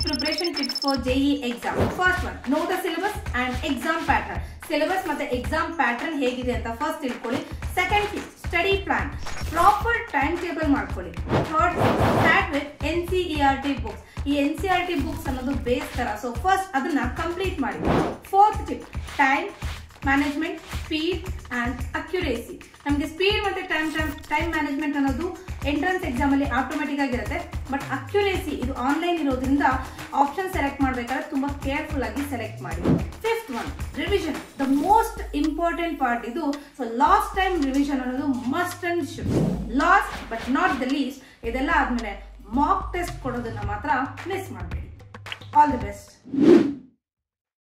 preparation tips for JEE exam first one know the syllabus and exam pattern syllabus ಮತ್ತೆ exam pattern ಹೇಗಿದೆ ಅಂತ first ತಿಳ್ಕೊಳ್ಳಿ second tip study plan proper time table ಮಾಡ್ಕೊಳ್ಳಿ third start with N C E R T books ಈ N C R T books ಅನ್ನೋದು base ತರ so first ಅದನ್ನ complete ಮಾಡಿ fourth tip time management speed and accuracy ನಮಗೆ speed ಮತ್ತೆ time time time management ಅನ್ನೋದು entrance exam ಅಲ್ಲಿ automatic ಆಗಿರುತ್ತೆ ಬಟ್ ಅಕ್ಯುರೇಸಿ ಇದು ಆನ್ಲೈನ್ ಇರೋದ್ರಿಂದ ಆಪ್ಷನ್ ಸೆಲೆಕ್ಟ್ ಮಾಡಬೇಕಾದ್ರೆ ತುಂಬಾ ಕೇರ್ಫುಲ್ ಆಗಿ ಸೆಲೆಕ್ಟ್ ಮಾಡಿ fifth one revision the most important part ಇದು ಸೊ ಲಾಸ್ಟ್ ಟೈಮ್ ರಿವಿಷನ್ ಅನ್ನೋದು must and should last but not the least ಇದೆಲ್ಲ ಆದ್ಮೇಲೆ ಮಾಕ್ ಟೆಸ್ಟ್ ಕೊಡೋದನ್ನ ಮಾತ್ರ ಮಿಸ್ ಮಾಡಬೇಡಿ ಆಲ್ ದಿ ಬೆಸ್ಟ್